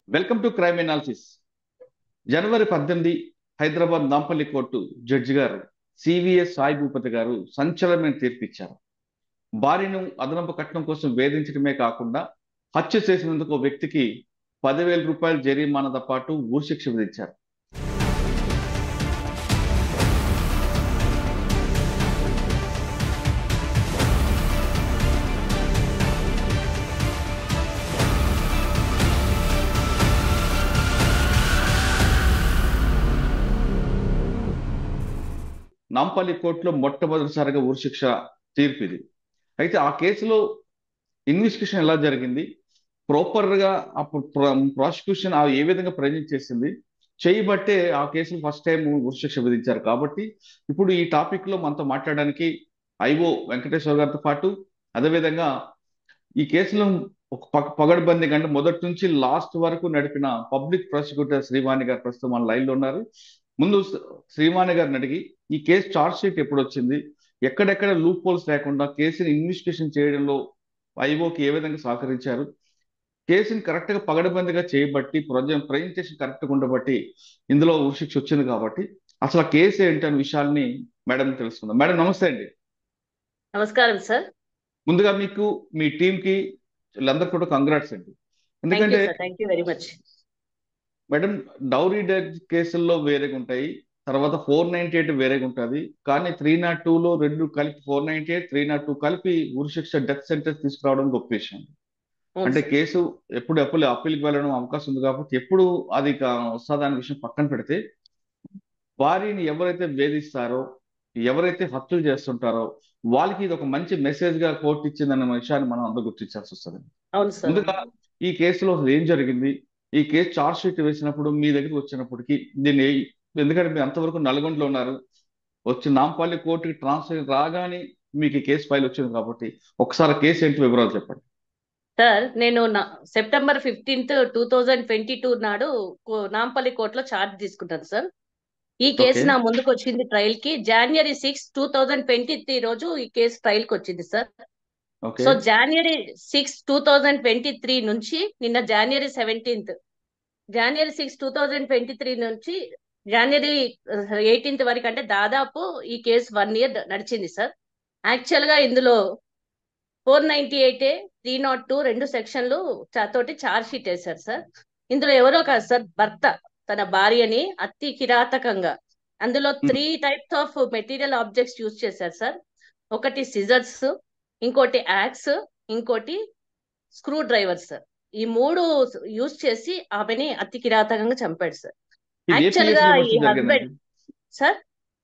Welcome to crime analysis జనవరి పద్దెనిమిది Hyderabad Nampally court judge గారు సివిఎస్ సాయి భూపతి గారు సంచలనమైన తీర్పు ఇచ్చారు భార్యను అదనపు కట్నం కోసం వేధించడమే కాకుండా హత్య చేసినందుకు ఓ వ్యక్తికి పదివేల రూపాయల జరిమానాతో పాటు ఊరిశిక్ష విధించారు నాంపల్లి కోర్టులో మొట్టమొదటిసారిగా ఉరిశిక్ష తీర్పు ఇది అయితే ఆ కేసులో ఇన్వెస్టిగేషన్ ఎలా జరిగింది ప్రాపర్ గా ఆ ప్రాసిక్యూషన్ ఆ ఏ విధంగా ప్రజెంట్ చేసింది చేయబట్టే ఆ కేసులు ఫస్ట్ టైం ఉరిశిక్ష విధించారు కాబట్టి ఇప్పుడు ఈ టాపిక్ లో మనతో మాట్లాడడానికి ఐఓ వెంకటేశ్వర గారితో పాటు అదేవిధంగా ఈ కేసులో ఒక పగ- పగడ్బందీ కంటే మొదటి నుంచి లాస్ట్ వరకు నడిపిన పబ్లిక్ ప్రాసిక్యూటర్ శ్రీవాణి గారు ప్రస్తుతం మన లైన్ లో ఉన్నారు ముందు శ్రీ- శ్రీవాణి గారిని అడిగి ఈ కేసు చార్జ్ షీట్ ఎప్పుడు వచ్చింది ఎక్కడెక్కడ లూప్ హోల్స్ లేకుండా కేసుని ఇన్వెస్టిగేషన్ చేయడంలో ఐఓకి ఏ విధంగా సహకరించారు కేసుని కరెక్ట్ గా పగడబందిగా చేయబట్టి ప్రజెంటేషన్ కరెక్ట్ గా ఉండబట్టి ఇందులో ఉరిశిక్ష వచ్చింది కాబట్టి అసలు ఆ కేసు ఏంటి అనే విషయాల్ని మేడం తెలుసుకుందాం మేడం నమస్తే అండి నమస్కారం సార్ ముందుగా మీకు మీ టీం కి వీళ్ళందరికీ కూడా కంగ్రాట్స్ అండి థ్యాంక్ యూ ఎందుకంటే sir thank you very much madam dowry death కేసుల్లో వేరేగా ఉంటాయి తర్వాత ఫోర్ నైన్టీ ఎయిట్ వేరేగా ఉంటుంది కానీ త్రీ నాట్ లో రెండు కలిపి four ninety eight three naught two కలిపి ఉరిశిక్ష డెత్ సెంటెన్స్ తీసుకురావడం గొప్ప విషయం అవును అంటే సార్ కేసు ఎప్పుడు ఎప్పుడు అప్పీల్కి వెళ్ళడం అవకాశం ఉంది కాబట్టి ఎప్పుడు అది వస్తుంది అనే విషయం పక్కన పెడితే వారిని ఎవరైతే వేధిస్తారో ఎవరైతే హత్యలు చేస్తుంటారో వాళ్ళకి ఇది ఒక మంచి మెసేజ్ గా కోర్టు ఇచ్చిందన్న విషయాన్ని మనం అందరూ గుర్తించాల్సి వస్తుంది అవును సార్ ముందుగా ఈ కేసులో అసలు ఏం జరిగింది ఈ కేసు చార్జ్ షీట్ వేసినప్పుడు మీ దగ్గరికి వచ్చినప్పటికీ దీన్ని ఏ- ఎందుకంటే మీరు అంతవరకు నల్గొండలో ఉన్నారు వచ్చి నాంపల్లి కోర్టుకి ట్రాన్స్ఫర్ రాగానే మీకు ఈ కేసు ఫైల్ వచ్చింది కాబట్టి ఒకసారి ఆ కేసు ఏంటి వివరాలు చెప్పండి సార్ నేను నా- September fifteenth two thousand twenty two నాడు కో- నాంపల్లి కోర్టులో ఛార్జ్ తీసుకుంటాను సార్ ఈ కేసు ఓకే నా ముందుకు వచ్చింది ట్రయల్ కి January six two thousand twenty three రోజు ఈ కేసు ట్రయల్ కి వచ్చింది sir okay so January six two thousand twenty three నుంచి నిన్న January seventeenth January six two thousand twenty three నుంచి జనవరి ఎయిటీన్త్ వరకు అంటే దాదాపు ఈ కేసు వన్ ఇయర్ నడిచింది సార్ యాక్చువల్ గా ఇందులో four ninety eight three naught two రెండు సెక్షన్లు చ- తోటి చార్జ్ షీట్ వేశారు సార్ ఇందులో ఎవరో కాదు సార్ భర్త తన భార్యని అతి కిరాతకంగా అందులో um, three types of material objects use చేశారు సార్ ఒకటి సిజర్స్ ఇంకోటి యాక్స్ ఇంకోటి స్క్రూ డ్రైవర్ సార్ ఈ మూడు యూజ్ చేసి ఆమెని అతి కిరాతకంగా చంపాడు సార్ ఇది ఏ యాక్చువల్ పిఎస్ గా ఈ యూనివర్సిటీ హస్బెండ్ జరిగిందండి సార్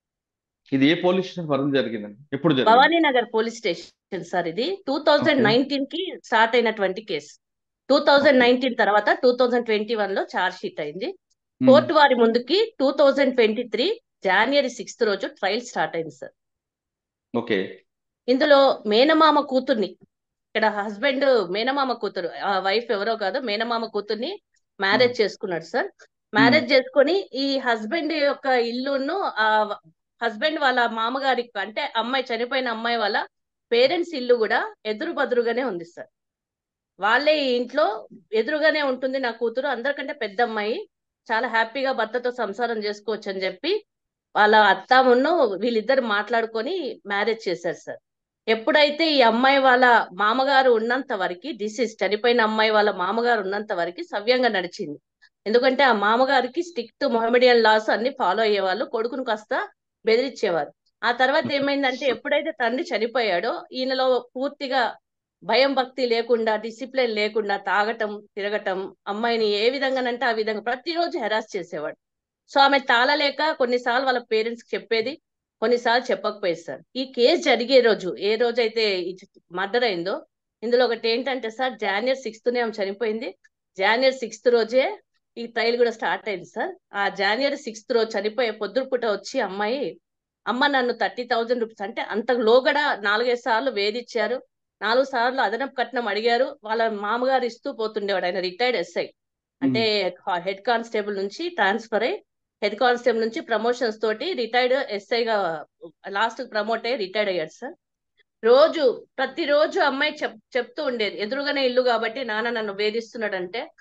ఇది ఏ పోలీస్ స్టేషన్ పరిధి జరిగిందండి ఎప్పుడు జరిగింది Bhavani Nagar police station sir ఇది టూ థౌజండ్ ఓకే నైన్టీన్ కి స్టార్ట్ అయినటువంటి case two thousand okay nineteen తర్వాత టూ థౌజండ్ ట్వంటీ వన్ లో చార్జ్ షీట్ అయింది ఉమ్, కోర్టు వారి ముందుకి two thousand twenty three January sixth రోజు ట్రయల్ స్టార్ట్ అయింది సార్ ఓకే ఇందులో మేనమామ కూతుర్ని ఇక్కడ హస్బెండ్ మేనమామ కూతురు ఆ వైఫ్ ఎవరో కాదు మేనమామ కూతుర్ని ఉమ్, మ్యారేజ్ చేసుకున్నాడు సార్ ఉమ్, మ్యారేజ్ చేసుకొని ఈ హస్బెండ్ యొక్క ఇల్లును ఆ హస్బెండ్ వాళ్ళ మామగారి అంటే అమ్మాయి చనిపోయిన అమ్మాయి వాళ్ళ పేరెంట్స్ ఇల్లు కూడా ఎదురు బదురుగానే ఉంది సార్ వాళ్ళే ఈ ఇంట్లో ఎదురుగానే ఉంటుంది నా కూతురు అందరికంటే పెద్ద అమ్మాయి చాలా హ్యాపీగా భర్తతో సంసారం చేసుకోవచ్చు అని చెప్పి వాళ్ళ అత్తమ్మను వీళ్ళిద్దరు మాట్లాడుకొని మ్యారేజ్ చేశారు సార్ ఎప్పుడైతే ఈ అమ్మాయి వాళ్ళ మామగారు ఉన్నంత వరకు డిసీజ్ చనిపోయిన అమ్మాయి వాళ్ళ మామగారు ఉన్నంత వరకు సవ్యంగా నడిచింది ఎందుకంటే ఆ మామగారికి స్ట్రిక్ట్ మొహమ్మడియన్ లాస్ అన్ని ఫాలో అయ్యేవాళ్ళు కొడుకును కాస్త బెదిరించేవారు ఆ తర్వాత ఓకే ఏమైందంటే ఎప్పుడైతే తండ్రి చనిపోయాడో ఈయనలో పూర్తిగా భయం భక్తి లేకుండా డిసిప్లిన్ లేకుండా తాగటం తిరగటం అమ్మాయిని ఏ విధంగానంటే ఆ విధంగా ప్రతిరోజు హెరాస్ చేసేవాడు సో ఆమె తాళలేక కొన్నిసార్లు వాళ్ళ పేరెంట్స్ చెప్పేది కొన్నిసార్లు చెప్పకపోయేది సార్ ఈ కేసు జరిగే రోజు ఏ రోజైతే మర్డర్ అయిందో ఇందులో ఒకటి ఏంటంటే సార్ జనవరి సిక్స్త్ ఆమె చనిపోయింది జనవరి సిక్స్త్ రోజే ఈ ట్రయల్ కూడా స్టార్ట్ అయింది సార్ ఆ జనవరి సిక్స్త్ రోజు చనిపోయే పొద్దుపుట వచ్చి అమ్మాయి అమ్మ నన్ను థర్టీ థౌజండ్ రూపీస్ అంటే అంత లోగడ నాలుగైదు సార్లు వేధించారు నాలుగు సార్లు అదనపు కట్నం అడిగారు వాళ్ళ మామగారు ఇస్తూ పోతుండేవాడు ఆయన రిటైర్డ్ ఎస్ఐ అంటే ఉమ్, హెడ్ కానిస్టేబుల్ నుంచి ట్రాన్స్ఫర్ అయ్యి హెడ్ కానిస్టేబుల్ నుంచి ప్రమోషన్స్ తోటి రిటైర్డ్ ఎస్ఐగా లాస్ట్ ప్రమోట్ అయ్యి రిటైర్డ్ అయ్యాడు సార్ రోజు ప్రతిరోజు అమ్మాయి చెప్ చెప్తూ ఉండేది ఎదురుగానే ఇల్లు కాబట్టి నాన్న నన్ను వేధిస్తున్నాడంటే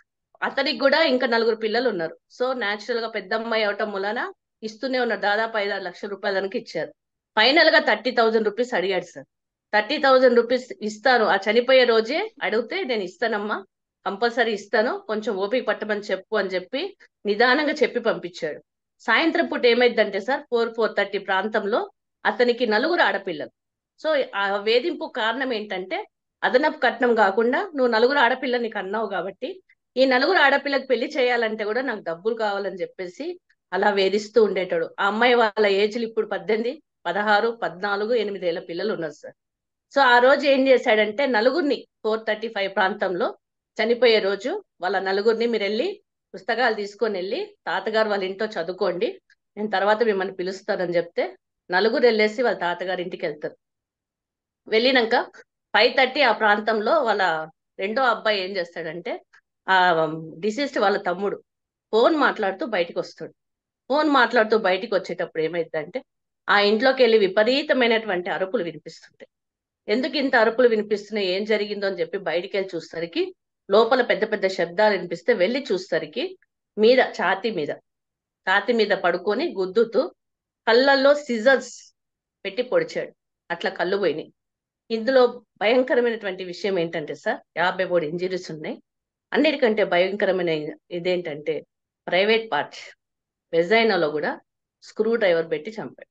అతనికి కూడా ఇంకా నలుగురు పిల్లలు ఉన్నారు సో న్యాచురల్ గా పెద్ద అమ్మాయి అవటం వలన ఇస్తూనే ఉన్నారు దాదాపు ఐదు ఆరు లక్షల రూపాయల దానికి ఇచ్చారు ఫైనల్ గా థర్టీ థౌజండ్ రూపీస్ అడిగాడు సార్ థర్టీ థౌజండ్ రూపీస్ ఇస్తాను ఆ చనిపోయే రోజే అడిగితే నేను ఇస్తానమ్మా కంపల్సరీ ఇస్తాను కొంచెం ఓపిక పట్టమని చెప్పు అని చెప్పి నిదానంగా చెప్పి పంపించాడు సాయంత్రం పూట ఏమైందంటే సార్ ఫోర్ ఫోర్ థర్టీ ప్రాంతంలో అతనికి నలుగురు ఆడపిల్లలు సో ఆ వేధింపు కారణం ఏంటంటే అదనపు కట్నం కాకుండా నువ్వు నలుగురు ఆడపిల్లని కన్నావు కాబట్టి ఈ నలుగురు ఆడపిల్లకి పెళ్లి చేయాలంటే కూడా నాకు డబ్బులు కావాలని చెప్పేసి అలా వేధిస్తూ ఉండేటాడు ఆ అమ్మాయి వాళ్ళ ఏజ్లు ఇప్పుడు పద్దెనిమిది పదహారు పద్నాలుగు ఎనిమిదేళ్ల పిల్లలు ఉన్నారు సార్ సో ఆ రోజు ఏం చేశాడంటే నలుగురిని ఫోర్ థర్టీ ఫైవ్ ప్రాంతంలో చనిపోయే రోజు వాళ్ళ నలుగురిని మీరు వెళ్ళి పుస్తకాలు తీసుకొని వెళ్ళి తాతగారు వాళ్ళ ఇంట్లో చదువుకోండి నేను తర్వాత మిమ్మల్ని పిలుస్తానని చెప్తే నలుగురు వెళ్ళేసి వాళ్ళ తాతగారి ఇంటికి వెళ్తారు వెళ్ళినాక ఫైవ్ థర్టీ ఆ ప్రాంతంలో వాళ్ళ రెండో అబ్బాయి ఏం చేస్తాడంటే ఆ డిసీజ్డ్ వాళ్ళ తమ్ముడు ఫోన్ మాట్లాడుతూ బయటికి వస్తాడు ఫోన్ మాట్లాడుతూ బయటికి వచ్చేటప్పుడు ఏమైందంటే ఆ ఇంట్లోకి వెళ్ళి విపరీతమైనటువంటి అరుపులు వినిపిస్తుంటాయి ఎందుకు ఇంత అరుపులు వినిపిస్తున్నాయి ఏం జరిగిందో అని చెప్పి బయటికి వెళ్ళి చూసరికి లోపల పెద్ద పెద్ద శబ్దాలు వినిపిస్తే వెళ్ళి చూసరికి మీద ఛాతి మీద ఛాతి మీద పడుకొని గుద్దుతూ కళ్ళల్లో సిజర్స్ పెట్టి పొడిచాడు అట్లా కళ్ళు పోయినాయి ఇందులో భయంకరమైనటువంటి విషయం ఏంటంటే సార్ యాభై మూడు ఇంజరీస్ ఉన్నాయి అన్నిటికంటే భయంకరమైన ఇదేంటంటే ప్రైవేట్ పార్ట్ వెజైనాలో కూడా స్క్రూ డ్రైవర్ పెట్టి చంపాడు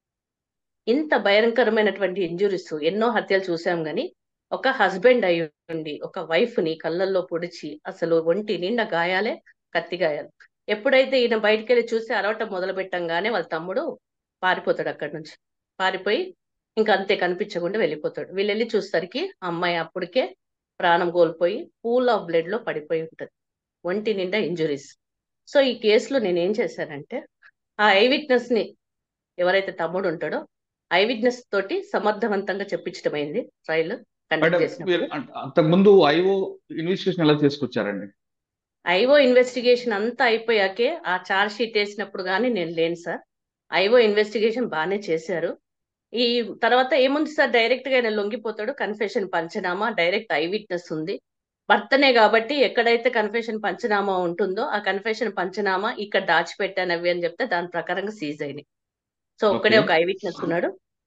ఇంత భయంకరమైనటువంటి ఇంజురీస్ ఎన్నో హత్యలు చూసాం గాని ఒక హస్బెండ్ అయి ఉండి ఒక వైఫ్ ని కళ్ళల్లో పొడిచి అసలు ఒంటి నిండా గాయాలే కత్తి గాయాలు ఎప్పుడైతే ఈయన బయటికి వెళ్ళి చూసి అరవటం మొదలు పెట్టంగానే వాళ్ళ తమ్ముడు పారిపోతాడు అక్కడి నుంచి పారిపోయి ఇంకా అంతే కనిపించకుండా వెళ్ళిపోతాడు వీళ్ళు వెళ్ళి చూసరికి అమ్మాయి అప్పటికే ప్రాణం కోల్పోయి పూల్ ఆఫ్ బ్లడ్ లో పడిపోయి ఉంటది ఒంటి నిండా ఇంజురీస్ సో ఈ కేసులో నేను ఏం చేశానంటే ఆ ఐ విట్నెస్ ని ఎవరైతే తమ్ముడు ఉంటాడో ఐ విట్నెస్ తోటి సమర్థవంతంగా చెప్పించడం అయింది ట్రయల్ కండక్ట్ మేడం చేసినప్పుడు మీరు అంత- అంతకుముందు ఐఓ ఇన్వెస్టిగేషన్ ఎలా చేసుకొచ్చారండి ఐఓ ఇన్వెస్టిగేషన్ అంతా అయిపోయాకే ఆ చార్జ్ షీట్ వేసినప్పుడు కానీ నేను లేను సార్ ఐఓ ఇన్వెస్టిగేషన్ బాగానే చేశారు ఈ తర్వాత ఏముంది సార్ డైరెక్ట్ గా ఆయన లొంగిపోతాడు confession panchnama direct eye witness ఉంది భర్తనే కాబట్టి ఎక్కడైతే కన్ఫెషన్ పంచనామా ఉంటుందో ఆ కన్ఫెషన్ పంచనామా ఇక్కడ దాచిపెట్టాను అవి అని చెప్తే దాని ప్రకారంగా సీజ్ అయినాయి సో ఒక్కడే Okay. ఒక ఐ విట్నెస్ ఉన్నాడు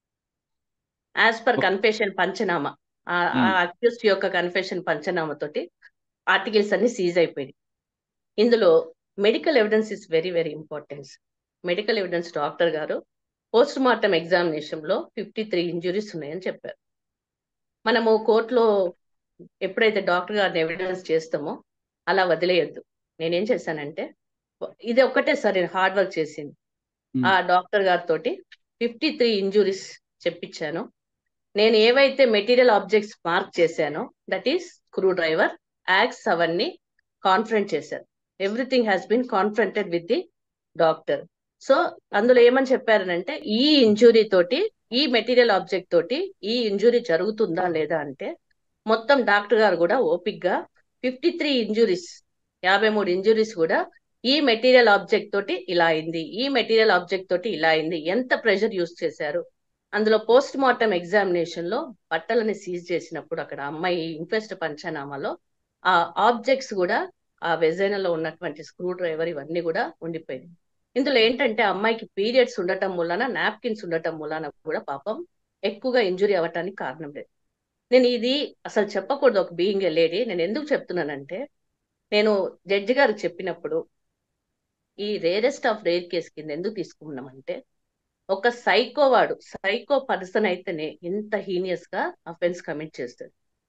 as per Okay. Confession panchnama ఆ Hmm. అక్యూస్ట్ యొక్క కన్ఫెషన్ పంచనామా తోటి ఆర్టికల్స్ అన్ని సీజ్ అయిపోయినాయి ఇందులో medical evidence is very very important medical evidence doctor గారు పోస్ట్ మార్టం ఎగ్జామినేషన్ లో ఫిఫ్టీ త్రీ ఇంజురీస్ ఉన్నాయని చెప్పారు మనము కోర్టులో ఎప్పుడైతే డాక్టర్ గారిని ఎవిడెన్స్ చేస్తామో అలా వదిలేయద్దు నేనేం చేశానంటే ఇది ఒక్కటే సార్ నేను హార్డ్ వర్క్ చేసింది Hmm. ఆ డాక్టర్ గారితో ఫిఫ్టీ త్రీ ఇంజురీస్ చెప్పించాను నేను ఏవైతే మెటీరియల్ ఆబ్జెక్ట్స్ మార్క్ చేశానో that is screwdriver axe అవన్నీ కాన్ఫరెంట్ చేశాను everything has been confronted with the doctor so అందులో ఏమని చెప్పారనంటే ఈ ఇంజురీ తోటి ఈ మెటీరియల్ ఆబ్జెక్ట్ తోటి ఈ ఇంజురీ జరుగుతుందా లేదా అంటే మొత్తం డాక్టర్ గారు కూడా ఓపిక్ గా ఫిఫ్టీ త్రీ ఇంజురీస్ యాభై మూడు ఇంజురీస్ కూడా ఈ మెటీరియల్ ఆబ్జెక్ట్ తోటి ఇలా అయింది ఈ మెటీరియల్ ఆబ్జెక్ట్ తోటి ఇలా అయింది ఎంత ప్రెషర్ యూస్ చేశారు అందులో పోస్ట్ మార్టం ఎగ్జామినేషన్ లో బట్టలని సీజ్ చేసినప్పుడు అక్కడ అమ్మాయి ఇన్ఫెస్ట్ పంచనామాలో ఆ ఆబ్జెక్ట్స్ కూడా ఆ వెజైనలో ఉన్నటువంటి స్క్రూ డ్రైవర్ ఇవన్నీ కూడా ఉండిపోయింది ఇందులో ఏంటంటే అమ్మాయికి పీరియడ్స్ ఉండటం వలన నాప్కిన్స్ ఉండటం వలన కూడా పాపం ఎక్కువగా ఇంజురీ అవ్వటానికి కారణం లేదు నేను ఇది అసలు చెప్పకూడదు ఒక బీయింగ్ ఏ లేడీ నేను ఎందుకు చెప్తున్నానంటే నేను జడ్జి గారికి చెప్పినప్పుడు ఈ రేరెస్ట్ ఆఫ్ రేర్ కేసు కింద ఎందుకు తీసుకున్నామంటే ఒక సైకో వాడు సైకో పర్సన్ అయితేనే ఇంత హీనియస్ గా అఫెన్స్ కమిట్ చేస్తాడు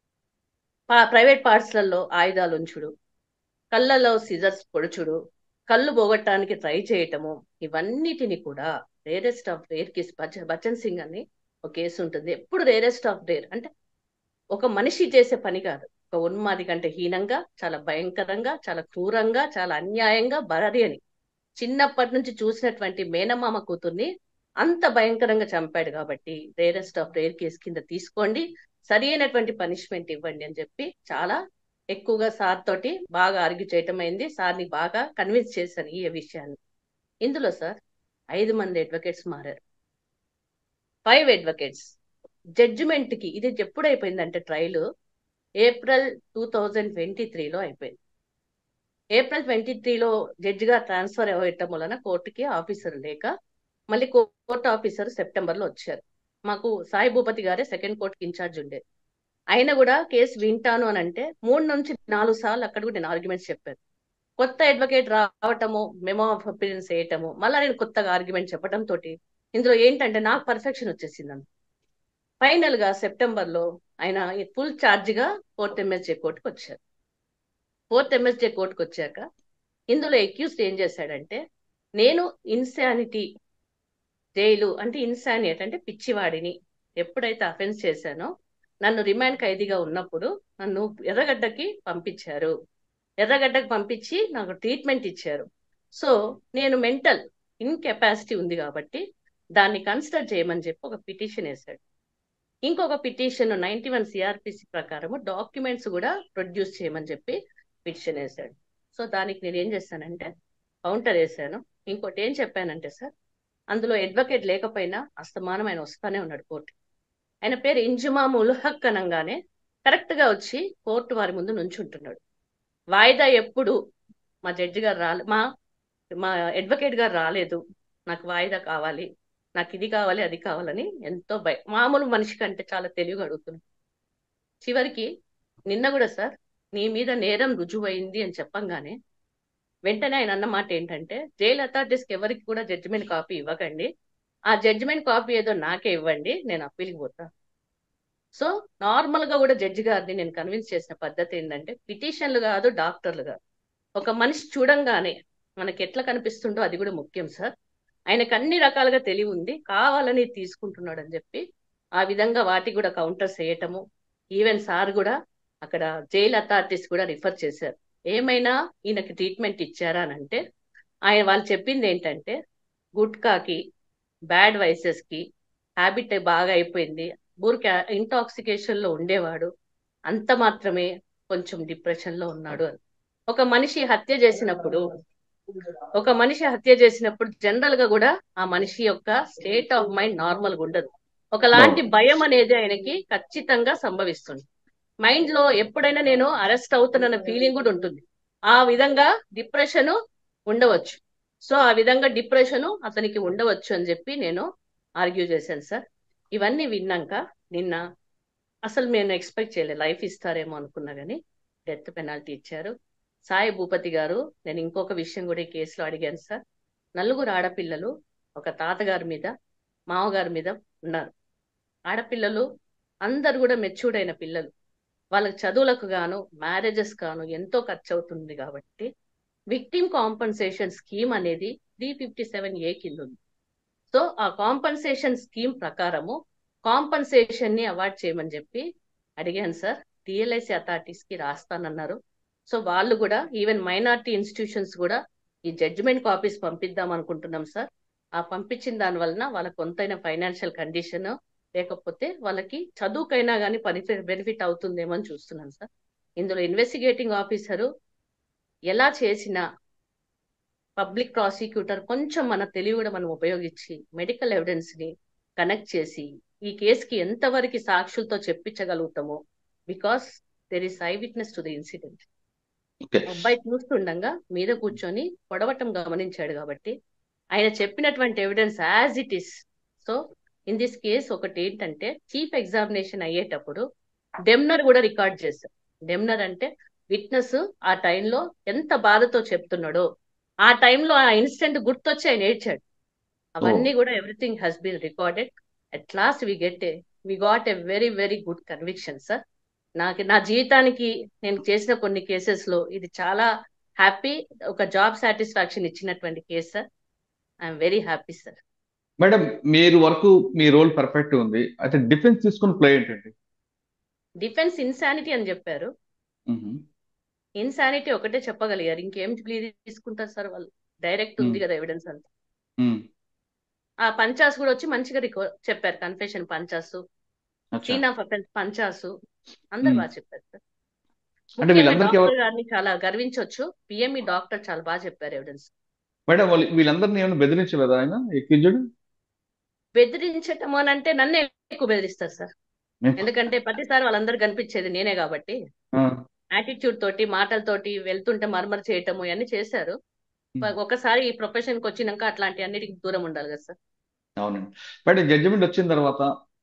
ప్రైవేట్ పార్ట్స్లలో ఆయుధాలు ఉంచుడు కళ్ళలో సిజర్స్ పొడుచుడు కళ్ళు పోగొట్టడానికి ట్రై చేయటము ఇవన్నిటిని కూడా rarest of rare case Bachan Singh అని ఒక కేసు ఉంటుంది ఎప్పుడు రేరెస్ట్ ఆఫ్ రేర్ అంటే ఒక మనిషి చేసే పని కాదు ఒక ఉన్మాది కంటే హీనంగా చాలా భయంకరంగా చాలా క్రూరంగా చాలా అన్యాయంగా బరరి అని చిన్నప్పటి నుంచి చూసినటువంటి మేనమామ కూతుర్ని అంత భయంకరంగా చంపాడు కాబట్టి రేరెస్ట్ ఆఫ్ రేర్ కేసు కింద తీసుకోండి సరి అయినటువంటి పనిష్మెంట్ ఇవ్వండి అని చెప్పి చాలా ఎక్కువగా సార్ తోటి బాగా ఆర్గ్యూ చేయటం అయింది సార్ని బాగా కన్విన్స్ చేశాను ఈ విషయాన్ని ఇందులో సార్ ఐదు మంది అడ్వకేట్స్ మారారు ఫైవ్ అడ్వకేట్స్ జడ్జిమెంట్ కి ఇది ఎప్పుడు అయిపోయిందంటే trial April two thousand twenty త్రీలో అయిపోయింది ఏప్రిల్ ట్వంటీ త్రీలో జడ్జిగా ట్రాన్స్ఫర్ అవ్వటం వలన కోర్టుకి ఆఫీసర్ లేక మళ్ళీ కోర్టు ఆఫీసర్ సెప్టెంబర్ లో వచ్చారు మాకు సాయి భూపతి గారే సెకండ్ కోర్టుకి ఇన్ఛార్జ్ ఉండేది అయినా కూడా కేసు వింటాను అని అంటే మూడు నుంచి నాలుగు సార్లు అక్కడ కూడా నేను ఆర్గ్యుమెంట్స్ చెప్పాను కొత్త అడ్వకేట్ రావటము మెమో ఆఫ్ అపీరెన్స్ వేయటము మళ్ళీ నేను కొత్తగా ఆర్గ్యుమెంట్ చెప్పడం తోటి ఇందులో ఏంటంటే నాకు పర్ఫెక్షన్ వచ్చేసింది ఫైనల్ గా సెప్టెంబర్ లో ఆయన ఫుల్ ఛార్జ్ గా ఫోర్త్ ఎంఎస్జే కోర్టుకు వచ్చారు ఫోర్త్ ఎంఎస్జే కోర్టుకు వచ్చాక ఇందులో ఎక్యూస్డ్ ఏం చేశాడంటే నేను ఇన్సానిటీ జైలు అంటే ఇన్సానియట్ అంటే పిచ్చివాడిని ఎప్పుడైతే అఫెన్స్ చేశానో నన్ను రిమాండ్ ఖైదీగా ఉన్నప్పుడు నన్ను ఎర్రగడ్డకి పంపించారు ఎర్రగడ్డకి పంపించి నాకు ట్రీట్మెంట్ ఇచ్చారు సో నేను మెంటల్ ఇన్కెపాసిటీ ఉంది కాబట్టి దాన్ని కన్సిడర్ చేయమని చెప్పి ఒక పిటిషన్ వేశాడు ఇంకొక పిటిషన్ నైన్టీ వన్ సిఆర్పిసి ప్రకారం డాక్యుమెంట్స్ కూడా ప్రొడ్యూస్ చేయమని చెప్పి పిటిషన్ వేశాడు సో దానికి నేను ఏం చేశానంటే కౌంటర్ వేశాను ఇంకోటి ఏం చెప్పానంటే సార్ అందులో అడ్వకేట్ లేకపోయినా అస్తమానం ఆయన వస్తానే ఉన్నాడు కోర్టు ఆయన పేరు ఇంజుమామ్ ఉల్హక్ అనగానే కరెక్ట్ గా వచ్చి కోర్టు వారి ముందు నుంచుంటున్నాడు వాయిదా ఎప్పుడు మా జడ్జి గారు రాలే మా మా అడ్వకేట్ గారు రాలేదు నాకు వాయిదా కావాలి నాకు ఇది కావాలి అది కావాలని ఎంతో భయ మామూలు మనిషి కంటే చాలా తెలివిగా అడుగుతున్నాడు చివరికి నిన్న కూడా సార్ నీ మీద నేరం రుజువైంది అని చెప్పంగానే వెంటనే ఆయన అన్న మాట ఏంటంటే జైలు అథారిటీస్కి ఎవరికి కూడా జడ్జిమెంట్ కాపీ ఇవ్వకండి ఆ జడ్జిమెంట్ కాపీ ఏదో నాకే ఇవ్వండి నేను అప్పీల్కి పోతా సో నార్మల్ గా కూడా జడ్జి గారిని నేను కన్విన్స్ చేసిన పద్ధతి ఏంటంటే పిటిషన్లు కాదు డాక్టర్లు కాదు ఒక మనిషి చూడంగానే మనకి ఎట్లా కనిపిస్తుండో అది కూడా ముఖ్యం సార్ ఆయనకు అన్ని రకాలుగా తెలివి ఉంది కావాలని తీసుకుంటున్నాడు అని చెప్పి ఆ విధంగా వాటికి కూడా కౌంటర్స్ వేయటము ఈవెన్ సార్ కూడా అక్కడ జైల్ అథారిటీస్ కూడా రిఫర్ చేశారు ఏమైనా ఈయనకి ట్రీట్మెంట్ ఇచ్చారా అని అంటే ఆయన వాళ్ళు చెప్పింది ఏంటంటే గుట్కాకి బ్యాడ్ వైసెస్ కి హ్యాబిట్ బాగా అయిపోయింది ఊరికి ఇంటాక్సికేషన్ లో ఉండేవాడు అంత మాత్రమే కొంచెం డిప్రెషన్ లో ఉన్నాడు అని ఒక మనిషి హత్య చేసినప్పుడు ఒక మనిషి హత్య చేసినప్పుడు జనరల్ గా కూడా ఆ మనిషి యొక్క స్టేట్ ఆఫ్ మైండ్ నార్మల్ గా ఉండదు ఒకలాంటి భయం అనేది ఆయనకి ఖచ్చితంగా సంభవిస్తుంది మైండ్ లో ఎప్పుడైనా నేను అరెస్ట్ అవుతున్న ఫీలింగ్ కూడా ఉంటుంది ఆ విధంగా డిప్రెషన్ ఉండవచ్చు సో ఆ విధంగా డిప్రెషన్ అతనికి ఉండవచ్చు అని చెప్పి నేను ఆర్గ్యూ చేశాను సార్ ఇవన్నీ విన్నాక నిన్న అసలు నేను ఎక్స్పెక్ట్ చేయలేదు లైఫ్ ఇస్తారేమో అనుకున్నా కానీ డెత్ పెనాల్టీ ఇచ్చారు సాయి భూపతి గారు నేను ఇంకొక విషయం కూడా ఈ కేసులో అడిగాను సార్ నలుగురు ఆడపిల్లలు ఒక తాతగారి మీద మామగారి మీద ఉన్నారు ఆడపిల్లలు అందరు కూడా మెచ్యూర్డ్ అయిన పిల్లలు వాళ్ళకి చదువులకు గాను మ్యారేజెస్ గాను ఎంతో ఖర్చు అవుతుంది కాబట్టి విక్టిమ్ కాంపన్సేషన్ స్కీమ్ అనేది త్రీ ఫిఫ్టీ సెవెన్ ఏ కింద ఉంది సో ఆ కాంపన్సేషన్ స్కీమ్ ప్రకారము కాంపన్సేషన్ ని అవార్డ్ చేయమని చెప్పి అడిగాను సార్ టిఎల్ఐసి అథారిటీస్ కి రాస్తానన్నారు సో వాళ్ళు కూడా ఈవెన్ మైనార్టీ ఇన్స్టిట్యూషన్స్ కూడా ఈ జడ్జిమెంట్ కాపీస్ పంపిద్దాం అనుకుంటున్నాం సార్ ఆ పంపించిన దాని వలన వాళ్ళకి కొంతైన ఫైనాన్షియల్ కండిషన్ లేకపోతే వాళ్ళకి చదువుకైనా కానీ బెనిఫిట్ బెనిఫిట్ అవుతుందేమో అని చూస్తున్నాను సార్ ఇందులో ఇన్వెస్టిగేటింగ్ ఆఫీసరు ఎలా చేసినా పబ్లిక్ ప్రాసిక్యూటర్ కొంచెం మన తెలివి కూడా మనం ఉపయోగించి మెడికల్ ఎవిడెన్స్ ని కనెక్ట్ చేసి ఈ కేసుకి ఎంతవరకు సాక్షులతో చెప్పించగలుగుతామో because there is eye witness to the incident okay అబ్బాయి చూస్తుండగా మీద కూర్చొని పొడవటం గమనించాడు కాబట్టి ఆయన చెప్పినటువంటి evidence as it is so in this case ఒకటి ఏంటంటే చీఫ్ ఎగ్జామినేషన్ అయ్యేటప్పుడు డెమ్నర్ కూడా రికార్డ్ చేశారు డెమ్నర్ అంటే విట్నెస్ ఆ టైంలో ఎంత బాధతో చెప్తున్నాడో ఆ టైంలో ఆ ఇన్సిడెంట్ గుర్తొచ్చి ఆయన ఏడ్చాడు అవన్నీ కూడా everything has been recorded at last we get a we got a very very good conviction sir నాకు నా జీవితానికి నేను చేసిన కొన్ని కేసెస్ లో ఇది చాలా హ్యాపీ ఒక జాబ్ సాటిస్ఫాక్షన్ ఇచ్చినటువంటి case sir I'm very happy sir madam మీరు వరకు మీ రోల్ పర్ఫెక్ట్ ఉంది అయితే డిఫెన్స్ తీసుకున్న ప్లే ఏంటండి డిఫెన్స్ ఇన్సానిటీ అని చెప్పారు ఇన్సానిటీ ఒకటే చెప్పగలిగారు ఇంకేం ప్లీ తీసుకుంటారు సార్ వాళ్ళు డైరెక్ట్ ఉంది కదా ఎవిడెన్స్ అంతా ఆ పంచాస్ కూడా వచ్చి మంచిగా రికో చెప్పారు కన్ఫెషన్ పంచాసు సీన్ ఆఫ్ అఫెన్స్ పంచాసు అందరు బాగా చెప్పారు సార్ అంటే వీళ్ళందరికీ డాక్టర్ గారిని చాలా గర్వించవచ్చు పిఎంఈ డాక్టర్ చాలా బాగా చెప్పారు ఎవిడెన్స్ మేడం వాళ్ళు వీళ్ళందరినీ ఏమైనా బెదిరించలేదా ఆయన ఎక్కించుడు బెదిరించటం అని అంటే నన్నే ఎక్కువ బెదిరిస్తారు సార్ ఎందుకంటే ప్రతిసారి వాళ్ళందరూ కనిపించేది నేనే కాబట్టి యాటిట్యూడ్ తోటి మాటలతోటి వెళ్తుంటే మర్మర్ చేయటము ఇవన్నీ చేశారు ఉమ్. ఒకసారి ఈ ప్రొఫెషన్ కి వచ్చినాక అట్లాంటి అన్నిటికి దూరం ఉండాలి కదా సార్ అవునండి బట్ జడ్జిమెంట్ వచ్చిన తర్వాత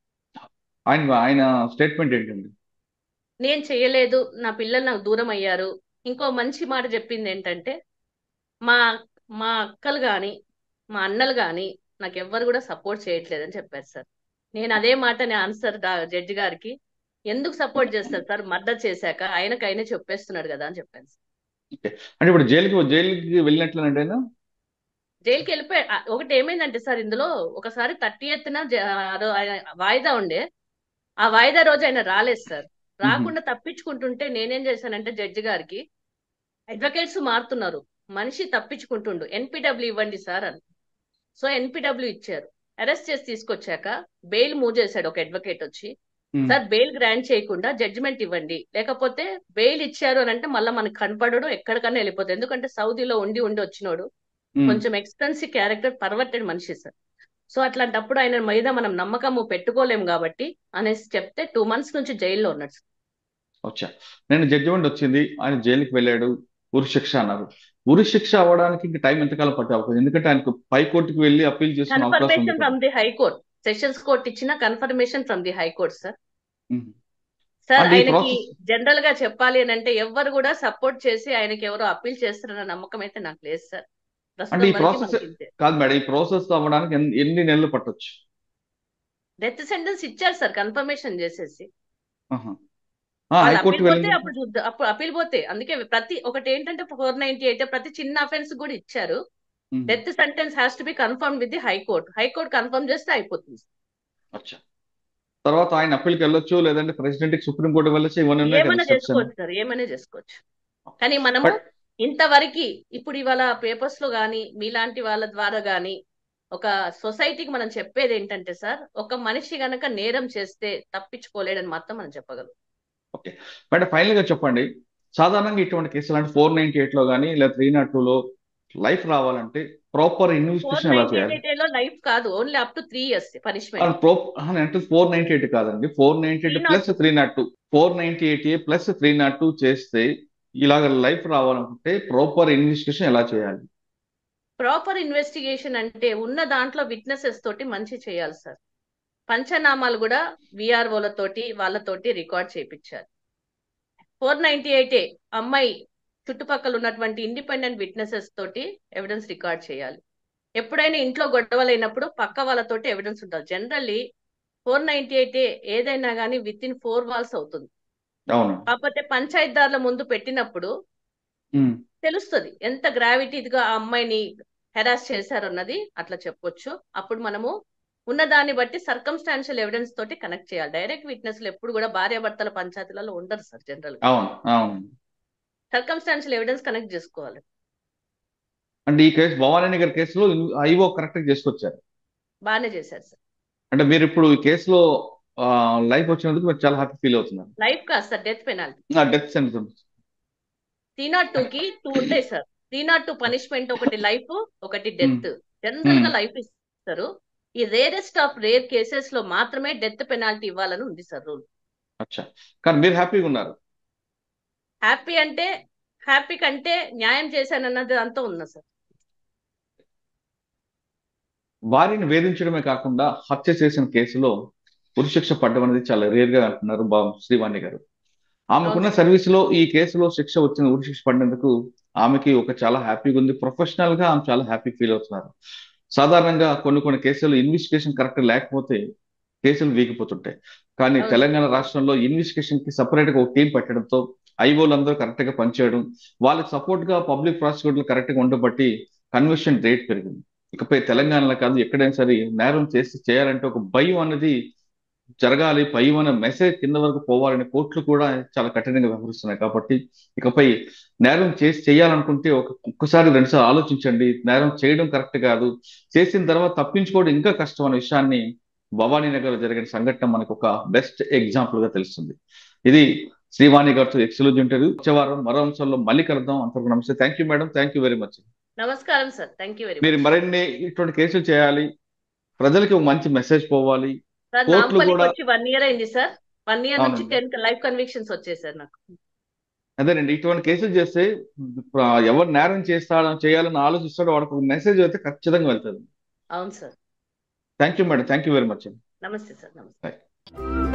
ఆయన ఆయన స్టేట్మెంట్ ఏంటండి నేను చేయలేదు నా పిల్లలు నాకు దూరం అయ్యారు ఇంకో మంచి మాట చెప్పింది ఏంటంటే మా మా అక్కలు గాని మా అన్నలు గాని నాకు ఎవ్వరు కూడా సపోర్ట్ చేయట్లేదని చెప్పారు సార్ నేను అదే మాటని ఆన్సర్ జడ్జి గారికి ఎందుకు సపోర్ట్ చేస్తారు సార్ మర్డర్ చేశాక ఆయనకు ఆయనే చెప్పేస్తున్నాడు కదా అని చెప్పాను సార్ అంటే ఇప్పుడు జైలుకి జైలుకి వెళ్ళినట్లేనండి ఆయన జైలుకి వెళ్ళిపోయి ఆ, ఒకటి ఏమైందంటే సార్ ఇందులో ఒకసారి థర్టీ ఎత్తున వాయిదా ఉండే ఆ వాయిదా రోజు ఆయన రాలేదు సార్ రాకుండా తప్పించుకుంటుంటే నేనేం చేశానంటే జడ్జి గారికి అడ్వకేట్స్ మారుతున్నారు మనిషి తప్పించుకుంటుండు ఎన్పిడబ్ల్యూ ఇవ్వండి సార్ అని సో ఎన్పిడబ్ల్యూ ఇచ్చారు అరెస్ట్ చేసి తీసుకొచ్చాక బెయిల్ మూవ్ చేశాడు ఒక అడ్వకేట్ వచ్చి ఉమ్. సార్ బెయిల్ గ్రాంట్ చేయకుండా జడ్జిమెంట్ ఇవ్వండి లేకపోతే బెయిల్ ఇచ్చారు అని అంటే మళ్ళీ మనకు కనపడడు ఎక్కడికన్నా వెళ్ళిపోతుంది ఎందుకంటే సౌదీలో ఉండి ఉండి వచ్చినోడు ఉమ్. కొంచెం ఎక్స్పెన్సివ్ క్యారెక్టర్ పర్వర్టెడ్ మనిషి సార్ సో అట్లాంటప్పుడు ఆయన మీద మనం నమ్మకము పెట్టుకోలేము కాబట్టి అనేసి చెప్తే టూ మంత్స్ నుంచి జైల్లో ఉన్నాడు సార్. వచ్చా నేను జడ్జిమెంట్ వచ్చింది ఆయన జైలుకి వెళ్ళాడు ఉరి శిక్ష అన్నారు ఉరి శిక్ష అవ్వడానికి ఇంకా టైం ఎంతకాలం పట్టే అవకాశం ఎందుకంటే ఆయనకు పై కోర్టుకు వెళ్ళి అప్పీల్ చేసుకునే అవకాశం ఉంది confirmation from the high court sessions court ఇచ్చిన confirmation from the high court sir um. Sir అంటే ఈ ఆయనకి ప్రాసెస్ జనరల్ గా చెప్పాలి అని అంటే ఎవ్వరు కూడా సపోర్ట్ చేసి ఆయనకి ఎవరో అప్పీల్ చేస్తారన్న నమ్మకం అయితే నాకు లేదు సార్ అంటే ఈ ప్రస్తుతం వరకు ప్రాసెస్ మనకి ఇంతే కాదు మేడం ఈ ప్రాసెస్ అవ్వడానికి ఎన్ని ఎన్ని నెలలు పట్టొచ్చు డెత్ సెంటెన్స్ ఇచ్చారు సార్ కన్ఫర్మేషన్ చేసేసి ఆహా. ఆ, వాళ్ళు హైకోర్టు అప్పీల్ పోతే వెళ్ళింది అప్పుడు చూద్దాం అప్పుడు అప్పీల్ పోతే అందుకే ప్రతి ఒకటి ఏంటంటే ఫోర్ నైన్టీ ఎయిట్ ప్రతి చిన్న అఫెన్స్ కూడా ఇచ్చారు um. Death sentence has to be confirm with the high court high court confirm చేస్తే అయిపోతుంది అచ్చా తర్వాత ఆయన అప్పీల్కి వెళ్ళొచ్చు లేదంటే ప్రెసిడెంట్ కి సుప్రీం కోర్టు వెళ్ళొచ్చు ఇవన్నీ ఉన్నాయి కదా ఏమైనా స్టెప్స్ అన్ని చేసుకోవచ్చు సార్ ఏమైనా చేసుకోవచ్చు కానీ మనము బట్ ఇంతవరకు ఇప్పుడు ఇవాళ పేపర్స్ లో గాని మీలాంటి వాళ్ళ ద్వారా గాని ఒక సొసైటీకి మనం చెప్పేది ఏంటంటే సార్ ఒక మనిషి గనక నేరం చేస్తే తప్పించుకోలేడని మాత్రం మనం చెప్పగలం ఓకే బట్ ఫైనల్ గా చెప్పండి సాధారణంగా ఇటువంటి కేసులు అంటే ఫోర్ నైన్టీ ఎయిట్ లో కానీ లేదా త్రీ నాట్ టూ లో లైఫ్ రావాలంటే ప్రాపర్ ఫోర్ ఇన్వెస్టిగేషన్ ఎలా నైన్టీ చేయాలి ఎయిట్ లో లైఫ్ కాదు only up to three years punishment ప్రో అంటే ఫోర్ నైన్టీ ఎయిట్ కాదండి four ninety three eight naught plus three naught two four ninety eight A plus three naught two చేస్తే ఇలాగ life రావాలనుకుంటే ప్రాపర్ ఇన్వెస్టిగేషన్ ఎలా చేయాలి ప్రాపర్ ఇన్వెస్టిగేషన్ అంటే ఉన్న దాంట్లో విట్నెసెస్ తోటి మంచి చేయాలి సార్ పంచనామాలు కూడా విఆర్ఓలతోటి వాళ్ళతోటి రికార్డ్ చేయించాలి ఫోర్ నైన్టీ ఎయిట్ అమ్మాయి చుట్టుపక్కల ఉన్నటువంటి ఇండిపెండెంట్ విట్నెసెస్ తోటి ఎవిడెన్స్ రికార్డ్ చేయాలి ఎప్పుడైనా ఇంట్లో గొడవలైనప్పుడు పక్క వాళ్ళతోటి ఎవిడెన్స్ ఉంటుంది జనరల్లీ ఫోర్ నైన్టీ ఎయిట్ ఏదైనా కానీ విత్ ఇన్ ఫోర్ వాల్స్ అవుతుంది అవును కాకపోతే పంచాయతీదారుల ముందు పెట్టినప్పుడు ఉమ్, తెలుస్తుంది ఎంత గ్రావిటీగా ఆ అమ్మాయిని హెరాస్ చేశారు అన్నది అట్లా చెప్పొచ్చు అప్పుడు మనము ఉన్న దాన్ని బట్టి సర్కమ్స్టాన్షియల్ ఎవిడెన్స్ తోటి కనెక్ట్ చేయాలి డైరెక్ట్ విట్నెస్లు ఎప్పుడు కూడా భార్యాభర్తల పంచాయతీలలో ఉండరు సార్ జనరల్ అవును అవును సర్కమ్స్టాన్షియల్ ఎవిడెన్స్ కనెక్ట్ చేసుకోవాలి అంటే ఈ కేసు భవానీ గారి కేసులో ఐఓ కరెక్ట్ చేసుకొచ్చారు బాగానే చేశారు సార్ అంటే మీరు ఇప్పుడు ఈ కేసులో లైఫ్ వచ్చినందుకు మీరు చాలా హ్యాపీ ఫీల్ అవుతున్నారు లైఫ్ కాదు sir death penalty death sentence three naught two కి టూ ఉంటాయి sir three naught two punishment ఒకటి లైఫ్ ఒకటి డెత్ జనరల్ గా లైఫ్ ఇస్తారు ఈ రేరెస్ట్ ఆఫ్ రేర్ కేసెస్ లో మాత్రమే డెత్ పెనాల్టీ ఇవ్వాలని ఉంది సార్ రూల్ అచ్చా కానీ మీరు హ్యాపీగా ఉన్నారు హ్యాపీ అంటే హ్యాపీ కంటే న్యాయం చేశానన్నది అంతా ఉందా సార్ వారిని వేధించడమే కాకుండా హత్య చేసిన కేసులో ఉరిశిక్ష పడ్డం అనేది చాలా రేర్ గా అంటున్నారు బా శ్రీవాణి గారు ఆమెకున్న అవును. సర్వీస్ లో ఈ కేసులో శిక్ష వచ్చిన ఉరిశిక్ష పడినందుకు ఆమెకి ఒక చాలా హ్యాపీగా ఉంది ప్రొఫెషనల్ గా ఆమె చాలా హ్యాపీ ఫీల్ అవుతున్నారు సాధారణంగా కొన్ని కొన్ని కేసులు ఇన్వెస్టిగేషన్ కరెక్ట్ లేకపోతే కేసులు వీగిపోతుంటాయి కానీ అవును. తెలంగాణ రాష్ట్రంలో ఇన్వెస్టిగేషన్ కి సపరేట్ గా ఒక టీం పెట్టడంతో ఐఓలందరూ కరెక్ట్ గా పనిచేయడం వాళ్ళకి సపోర్ట్ గా పబ్లిక్ ప్రాసిక్యూటర్లు కరెక్ట్ గా ఉండబట్టి కన్విక్షన్ రేట్ పెరిగింది ఇకపై తెలంగాణలో కాదు ఎక్కడైనా సరే నేరం చేసి చేయాలంటే ఒక భయం అన్నది జరగాలి భయం అనే మెసేజ్ కింద వరకు పోవాలని కోర్టులు కూడా చాలా కఠినంగా వ్యవహరిస్తున్నాయి కాబట్టి ఇకపై నేరం చేసి చేయాలనుకుంటే ఒక ఒక్కసారి రెండుసార్లు ఆలోచించండి నేరం చేయడం కరెక్ట్ కాదు చేసిన తర్వాత తప్పించుకోవడం ఇంకా కష్టం అనే విషయాన్ని భవానీ నగర్ జరిగిన సంఘటన మనకు ఒక బెస్ట్ ఎగ్జాంపుల్ గా తెలుస్తుంది ఇది శ్రీవాణి గారితో ఎక్స్క్లూజ్ ఇంటర్వ్యూ వచ్చే వారం మరో అంశంలో మళ్ళీ కలుద్దాం అంతవరకు నమస్తే thank you madam thank you very much నమస్కారం సార్ థ్యాంక్ యూ వెరీ మీరు మచ్ మరిన్ని ఇటువంటి కేసులు చేయాలి ప్రజలకి ఒక మంచి మెసేజ్ పోవాలి సార్ కోర్టులు నాంపల్లికి కూడా- వచ్చి వన్ ఇయర్ అయింది సార్ వన్ ఇయర్ నుంచి అవునండి. టెన్ లైఫ్ కన్విక్షన్స్ వచ్చాయి సార్ నాకు అదేనండి ఇటువంటి కేసులు చేస్తే ఆ, ఎవరు నేరం చేస్తాడో చేయాలని ఆలోచిస్తాడో వాడికి ఒక మెసేజ్ అయితే ఖచ్చితంగా వెళ్తుంది అవును sir thank you madam thank you very much నమస్తే సార్ నమస్తే Bye.